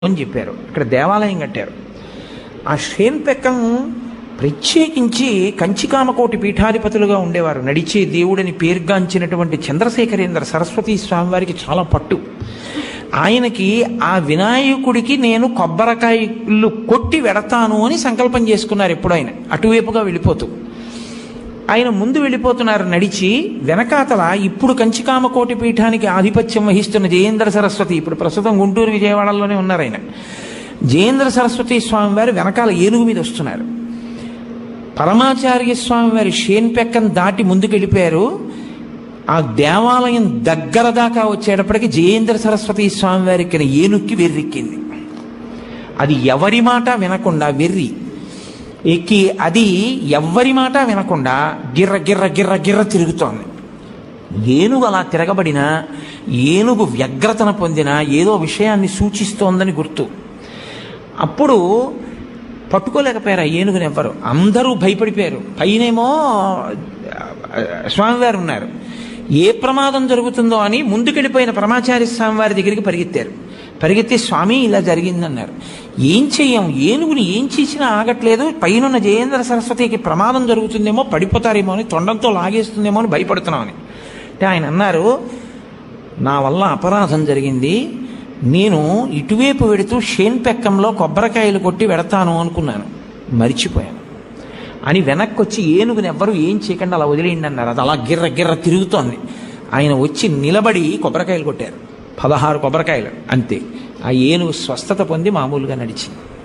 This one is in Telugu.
అని చెప్పారు ఇక్కడ దేవాలయం కట్టారు ఆ షేన్పెక్కం ప్రత్యేకించి కంచికామకోటి పీఠాధిపతులుగా ఉండేవారు నడిచే దేవుడని పేరుగాంచినటువంటి చంద్రశేఖరేంద్ర సరస్వతీ స్వామి వారికి చాలా పట్టు ఆయనకి ఆ వినాయకుడికి నేను కొబ్బరికాయలు కొట్టి వెడతాను అని సంకల్పం చేసుకున్నారు ఎప్పుడు ఆయన అటువైపుగా వెళ్ళిపోతూ ఆయన ముందు వెళ్ళిపోతున్నారు నడిచి వెనకాతల ఇప్పుడు కంచికామకోటి పీఠానికి ఆధిపత్యం వహిస్తున్న జయేంద్ర సరస్వతి ఇప్పుడు ప్రస్తుతం గుంటూరు విజయవాడలోనే ఉన్నారు ఆయన జయేంద్ర సరస్వతి స్వామి వారు వెనకాల ఏనుగు మీద వస్తున్నారు పరమాచార్య స్వామి వారి షేన్పెక్కం దాటి ముందుకు వెళ్ళిపోయారు ఆ దేవాలయం దగ్గర దాకా వచ్చేటప్పటికి జయేంద్ర సరస్వతి స్వామి వారికి ఏనుక్కి వెర్రెక్కింది అది ఎవరి మాట వినకుండా వెర్రి ఎక్కి అది ఎవ్వరి మాట వినకుండా గిర్ర గిర్ర గిర్ర గిర్ర తిరుగుతోంది ఏనుగు అలా తిరగబడిన ఏనుగు వ్యగ్రతన పొందిన ఏదో విషయాన్ని సూచిస్తోందని గుర్తు అప్పుడు పట్టుకోలేకపోయారు ఆ ఏనుగుని ఎవ్వరు అందరూ భయపడిపోయారు పైనేమో స్వామివారు ఉన్నారు ఏ ప్రమాదం జరుగుతుందో అని ముందుకెళ్ళిపోయిన పరమాచార్య స్వామివారి దగ్గరికి పరిగెత్తారు పరిగెత్తి స్వామి ఇలా జరిగిందన్నారు ఏం చెయ్యం ఏనుగుని ఏం చేసినా ఆగట్లేదు పైనున్న జయేంద్ర సరస్వతికి ప్రమాదం జరుగుతుందేమో పడిపోతారేమో అని తొండంతో లాగేస్తుందేమో అని భయపడుతున్నామని అంటే ఆయన అన్నారు నా వల్ల అపరాధం జరిగింది నేను ఇటువైపు వెడుతూ షేన్పెక్కంలో కొబ్బరికాయలు కొట్టి వెడతాను అనుకున్నాను మరిచిపోయాను అని వెనక్కి వచ్చి ఏనుగుని ఎవ్వరూ ఏం చేయకుండా అలా వదిలేయండి అన్నారు అది అలా గిర్ర గిర్ర తిరుగుతోంది ఆయన వచ్చి నిలబడి కొబ్బరికాయలు కొట్టారు పదహారు కొబ్బరికాయలు అంతే ఆ ఏనుగు స్వస్థత పొంది మామూలుగా నడిచింది